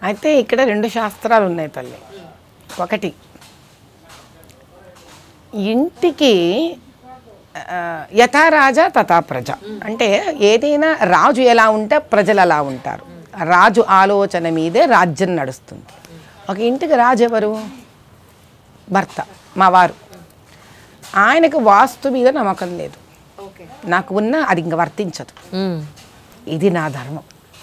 అయితే ఇక్కడ రెండు శాస్త్రాలు ఉన్నాయి తల్లి ఒకటి ఇంటికి ఆ, యథా రాజా తథా ప్రజ అంటే ఏదైనా రాజు ఎలా ఉంటే ప్రజలు అలా ఉంటారు రాజు ఆలోచన మీదే రాజ్యం నడుస్తుంది ఒక ఇంటికి రాజు ఎవరు భర్త మా వారు ఆయనకు వాస్తు మీద నమ్మకం లేదు నాకు ఉన్న అది ఇంక వర్తించదు మ్మ్. ఇది నా ధర్మం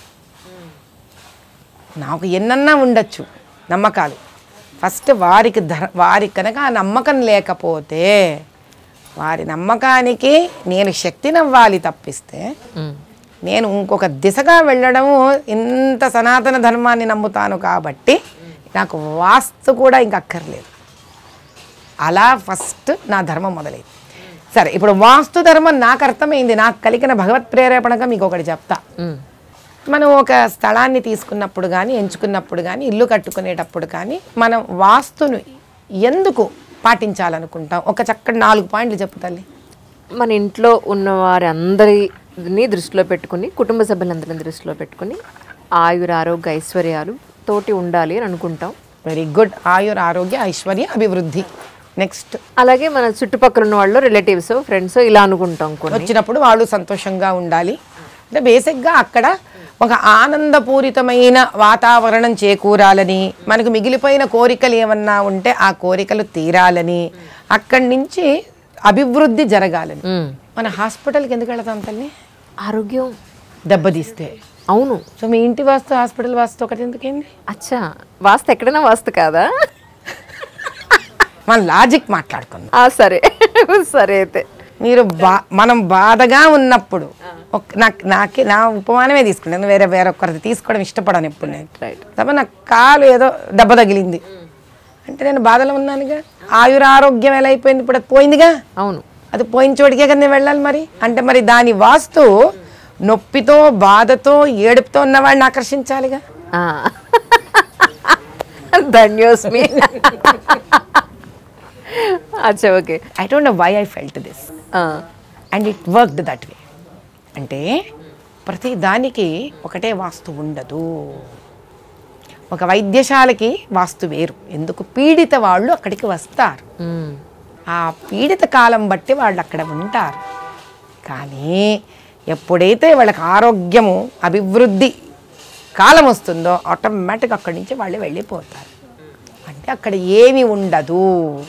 నాకు ఎన్నన్నా ఉండొచ్చు నమ్మకాలు ఫస్ట్ వారికి ధర్ వారికి కనుక ఆ నమ్మకం లేకపోతే వారి నమ్మకానికి నేను శక్తినవ్వాలి తప్పిస్తే మ్మ్. నేను ఇంకొక దిశగా వెళ్ళడము ఇంత సనాతన ధర్మాన్ని నమ్ముతాను కాబట్టి నాకు వాస్తు కూడా ఇంక అక్కర్లేదు అలా ఫస్ట్ నా ధర్మం మొదలైంది సరే ఇప్పుడు వాస్తు ధర్మం నాకు అర్థమైంది నాకు కలిగిన భగవత్ ప్రేరేపణగా మీకు ఒకటి చెప్తా మ్మ్. మనం ఒక స్థలాన్ని తీసుకున్నప్పుడు కానీ ఎంచుకున్నప్పుడు కానీ ఇల్లు కట్టుకునేటప్పుడు కానీ మనం వాస్తును ఎందుకు పాటించాలనుకుంటాం ఒక చక్కటి నాలుగు పాయింట్లు చెప్పు తల్లి మన ఇంట్లో ఉన్న వారి అందరిని దృష్టిలో పెట్టుకుని కుటుంబ సభ్యులందరిని దృష్టిలో పెట్టుకుని ఆయుర ఆరోగ్య ఐశ్వర్యాలు తోటి ఉండాలి అని అనుకుంటాం వెరీ గుడ్ ఆయుర్ ఆరోగ్య ఐశ్వర్య అభివృద్ధి నెక్స్ట్ అలాగే మన చుట్టుపక్కల ఉన్న వాళ్ళు రిలేటివ్స్ ఫ్రెండ్స్ ఇలా అనుకుంటాం కొన్ని వచ్చినప్పుడు వాళ్ళు సంతోషంగా ఉండాలి అంటే బేసిక్గా అక్కడ ఒక ఆనందపూరితమైన వాతావరణం చేకూరాలని మనకు మిగిలిపోయిన కోరికలు ఏమన్నా ఉంటే ఆ కోరికలు తీరాలని అక్కడి నుంచి అభివృద్ధి జరగాలని మ్మ్. మన హాస్పిటల్కి ఎందుకు వెళతాం తల్లి ఆరోగ్యం దెబ్బతీస్తే అవును సో మీ ఇంటి వాస్తు హాస్పిటల్ వాస్తు ఒకటి ఎందుకేంది అచ్చా వాస్తు ఎక్కడైనా వాస్తు కాదా మన లాజిక్ మాట్లాడుకుందాం ఆ, సరే సరే అయితే మీరు బా మనం బాధగా ఉన్నప్పుడు ఒక- నాకు నాకే నా ఉపమానమే తీసుకున్నాను వేరే వేరొకరిది తీసుకోవడం ఇష్టపడను ఎప్పుడు నేను రైట్ తప్ప నాకు కాలు ఏదో దెబ్బ తగిలింది అంటే నేను బాధలో ఉన్నానుగా ఆయుర ఆరోగ్యం ఎలా అయిపోయింది ఇప్పుడు అది పోయిందిగా అవును అది పోయిన చోటికే కదా నేను వెళ్ళాలి మరి అంటే మరి దాని వాస్తు నొప్పితో బాధతో ఏడుపుతో ఉన్నవాడిని ఆకర్షించాలిగా ధన్యోస్మి అచ్చా okay I don't know why I felt this and it worked that way అంటే ప్రతి దానికి ఒకటే వాస్తు ఉండదు ఒక వైద్యశాలకి వాస్తు వేరు ఎందుకు పీడిత వాళ్ళు అక్కడికి వస్తారు ఆ పీడిత కాలం బట్టి వాళ్ళు అక్కడ ఉంటారు కానీ ఎప్పుడైతే వాళ్ళకి ఆరోగ్యము అభివృద్ధి కాలం వస్తుందో ఆటోమేటిక్ అక్కడి నుంచి వాళ్ళు వెళ్ళిపోతారు అంటే అక్కడ ఏమి ఉండదు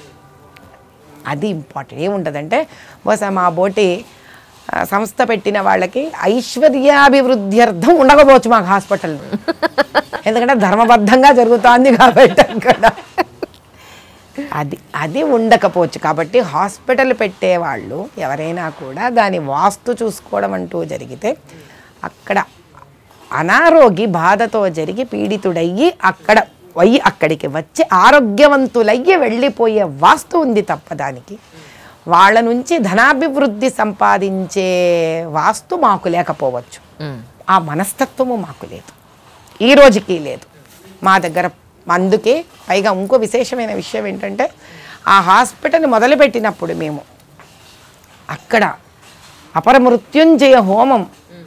అది ఇంపార్టెంట్ ఏముంటుందంటే బహుశా మా బోటి ఆ, సంస్థ పెట్టిన వాళ్ళకి ఐశ్వర్యాభివృద్ధ్యర్థం ఉండకపోవచ్చు మాకు హాస్పిటల్ ఎందుకంటే ధర్మబద్ధంగా జరుగుతోంది కాబట్టి అక్కడ అది అది ఉండకపోవచ్చు కాబట్టి హాస్పిటల్ పెట్టేవాళ్ళు ఎవరైనా కూడా దాని వాస్తు చూసుకోవడం అంటూ జరిగితే అక్కడ అనారోగ్య బాధతో జరిగి పీడితుడయ్యి అక్కడ అయ్యి అక్కడికి వచ్చి ఆరోగ్యవంతులయ్యి వెళ్ళిపోయే వాస్తు ఉంది తప్ప దానికి వాళ్ళ నుంచి ధనాభివృద్ధి సంపాదించే వాస్తు మాకు లేకపోవచ్చు ఆ మనస్తత్వము మాకు లేదు ఈ రోజుకి లేదు మా దగ్గర అందుకే పైగా ఇంకో విశేషమైన విషయం ఏంటంటే ఆ హాస్పిటల్ మొదలుపెట్టినప్పుడు మేము అక్కడ అపరమృత్యుంజయ హోమం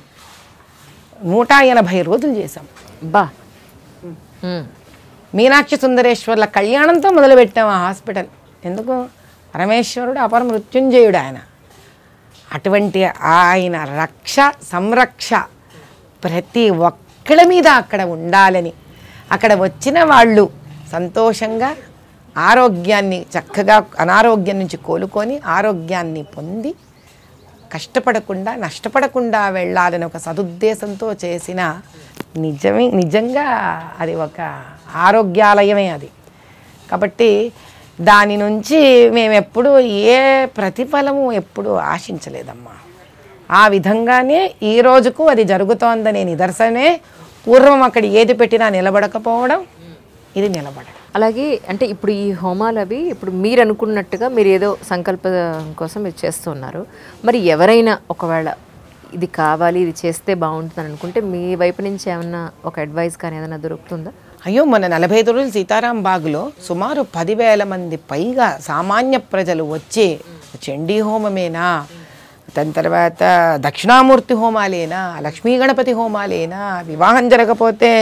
నూట ఎనభై రోజులు చేశాం బా మ్మ్. మీనాక్షి సుందరేశ్వర్ల కళ్యాణంతో మొదలుపెట్టాం ఆ హాస్పిటల్ ఎందుకు పరమేశ్వరుడు అపర మృత్యుంజయుడు ఆయన అటువంటి ఆయన రక్ష సంరక్ష ప్రతి ఒక్కళ్ళ మీద అక్కడ ఉండాలని అక్కడ వచ్చిన వాళ్ళు సంతోషంగా ఆరోగ్యాన్ని చక్కగా అనారోగ్యం నుంచి కోలుకొని ఆరోగ్యాన్ని పొంది కష్టపడకుండా నష్టపడకుండా వెళ్ళాలని ఒక సదుద్దేశంతో చేసిన నిజమే నిజంగా అది ఒక ఆరోగ్యాలయమే అది కాబట్టి దాని నుంచి మేము ఎప్పుడు ఏ ప్రతిఫలము ఎప్పుడు ఆశించలేదమ్మా ఆ విధంగానే ఈ రోజుకు అది జరుగుతోందనే నిదర్శనమే పూర్వం అక్కడ ఏది పెట్టినా నిలబడకపోవడం ఇది నిలబడడం అలాగే అంటే ఇప్పుడు ఈ హోమాలు అవి ఇప్పుడు మీరు అనుకున్నట్టుగా మీరు ఏదో సంకల్పం కోసం మీరు చేస్తున్నారు మరి ఎవరైనా ఒకవేళ ఇది కావాలి ఇది చేస్తే బాగుంటుంది అనుకుంటే మీ వైపు నుంచి ఏమన్నా ఒక అడ్వైస్ కానీ ఏదైనా దొరుకుతుందా అయ్యో మన నలభై ఐదు రోజులు సీతారాం బాగులో సుమారు పదివేల మంది పైగా సామాన్య ప్రజలు వచ్చి చండీ హోమమేనా దాని తర్వాత దక్షిణామూర్తి హోమాలేనా లక్ష్మీ గణపతి హోమాలేనా వివాహం జరగకపోతే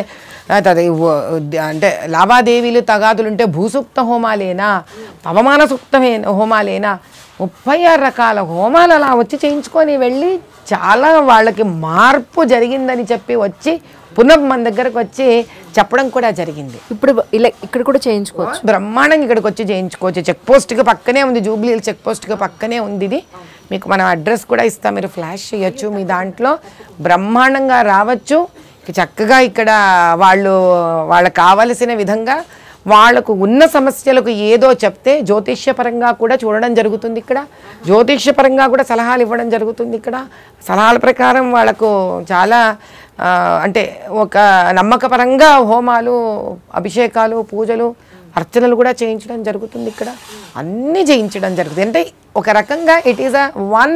లేకపోతే అది వ- అంటే లావాదేవీలు తగాదులు ఉంటే భూసూక్త హోమాలేనా పవమాన సూక్తమే హోమాలేనా ముప్పై ఆరు రకాల హోమాలు అలా వచ్చి చేయించుకొని వెళ్ళి చాలా వాళ్ళకి మార్పు జరిగిందని చెప్పి వచ్చి పునః మన దగ్గరకు వచ్చి చెప్పడం కూడా జరిగింది ఇప్పుడు ఇలా ఇక్కడ కూడా చేయించుకోవచ్చు బ్రహ్మాండంగా ఇక్కడికి వచ్చి చేయించుకోవచ్చు చెక్ పోస్ట్కి పక్కనే ఉంది జూబ్లీ హిల్స్ చెక్ పోస్ట్కి పక్కనే ఉంది ఇది మీకు మనం అడ్రస్ కూడా ఇస్తాం మీరు ఫ్లాష్ చేయొచ్చు మీ దాంట్లో బ్రహ్మాండంగా రావచ్చు ఇక చక్కగా ఇక్కడ వాళ్ళు వాళ్ళకి కావలసిన విధంగా వాళ్ళకు ఉన్న సమస్యలకు ఏదో చెప్తే జ్యోతిష్యపరంగా కూడా చూడడం జరుగుతుంది ఇక్కడ జ్యోతిష్యపరంగా కూడా సలహాలు ఇవ్వడం జరుగుతుంది ఇక్కడ సలహాల ప్రకారం వాళ్ళకు చాలా ఆ, అంటే ఒక నమ్మకపరంగా హోమాలు అభిషేకాలు పూజలు అర్చనలు కూడా చేయించడం జరుగుతుంది ఇక్కడ అన్నీ చేయించడం జరుగుతుంది అంటే ఒక రకంగా it is a one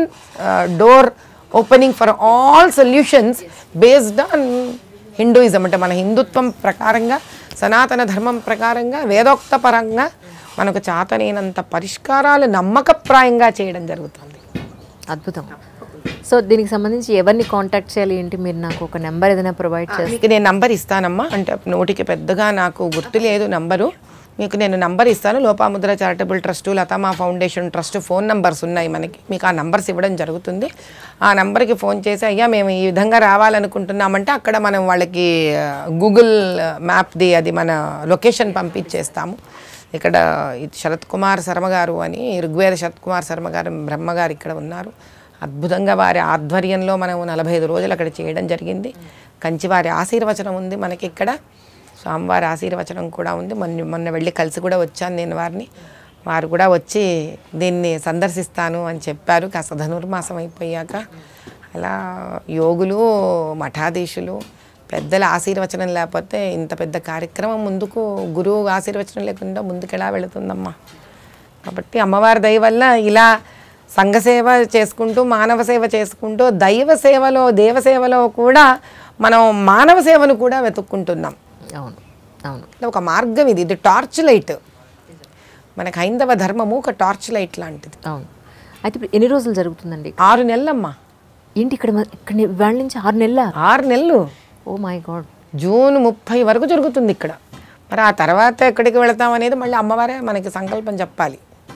door opening for all solutions based on Hinduism అంటే మన హిందుత్వం ప్రకారంగా సనాతన ధర్మం ప్రకారంగా వేదోక్త పరంగా మనకు చాతనైనంత పరిష్కారాలు నమ్మకప్రాయంగా చేయడం జరుగుతుంది అద్భుతం సో దీనికి సంబంధించి ఎవరిని కాంటాక్ట్ చేయాలి ఏంటి మీరు నాకు ఒక నెంబర్ ఏదైనా ప్రొవైడ్ చేస్తారు మీకు నేను నంబర్ ఇస్తానమ్మా అంటే నోటికి పెద్దగా నాకు గుర్తు లేదు నంబరు మీకు నేను నంబర్ ఇస్తాను లోపాముద్ర చారిటబుల్ ట్రస్ట్ లతమా ఫౌండేషన్ ట్రస్ట్ ఫోన్ నంబర్స్ ఉన్నాయి మనకి మీకు ఆ నంబర్స్ ఇవ్వడం జరుగుతుంది ఆ నంబర్కి ఫోన్ చేసి అయ్యా మేము ఈ విధంగా రావాలనుకుంటున్నామంటే అక్కడ మనం వాళ్ళకి గూగుల్ మ్యాప్ది అది మన లొకేషన్ పంపించేస్తాము ఇక్కడ ఇది శరత్ కుమార్ శర్మ గారు అని ఋగ్వేద శరత్ కుమార్ శర్మ గారు బ్రహ్మగారు ఇక్కడ ఉన్నారు అద్భుతంగా వారి ఆధ్వర్యంలో మనం నలభై ఐదు రోజులు అక్కడ చేయడం జరిగింది కంచి వారి ఆశీర్వచనం ఉంది మనకి ఇక్కడ స్వామివారి ఆశీర్వచనం కూడా ఉంది మొన్న మొన్న వెళ్ళి కలిసి కూడా వచ్చాను నేను వారిని వారు కూడా వచ్చి దీన్ని సందర్శిస్తాను అని చెప్పారు కాస్త ధనుర్మాసం అయిపోయాక అలా యోగులు మఠాధీశులు పెద్దల ఆశీర్వచనం లేకపోతే ఇంత పెద్ద కార్యక్రమం ముందుకు గురువు ఆశీర్వచనం లేకుండా ముందుకు ఎలా వెళుతుందమ్మా కాబట్టి అమ్మవారి దయ వల్ల ఇలా సంఘ సేవ చేసుకుంటూ మానవ సేవ చేసుకుంటూ దైవ సేవలో దేవ సేవలో కూడా మనం మానవ సేవను కూడా వెతుక్కుంటున్నాం అవును అవును అంటే ఒక మార్గం ఇది ఇది టార్చ్ లైట్ మనకు హైందవ ధర్మము ఒక టార్చ్ లైట్ లాంటిది అవును అయితే ఇప్పుడు ఎన్ని రోజులు జరుగుతుందండి ఆరు నెలలమ్మా ఏంటి ఇక్కడ మ- ఇక్కడ వాళ్ళ నుంచి ఆరు నెలల ఆరు నెలలు ఓ మై గాడ్ జూన్ ముప్పై వరకు జరుగుతుంది ఇక్కడ మరి ఆ తర్వాత ఎక్కడికి వెళతాం అనేది మళ్ళీ అమ్మవారే మనకి సంకల్పం చెప్పాలి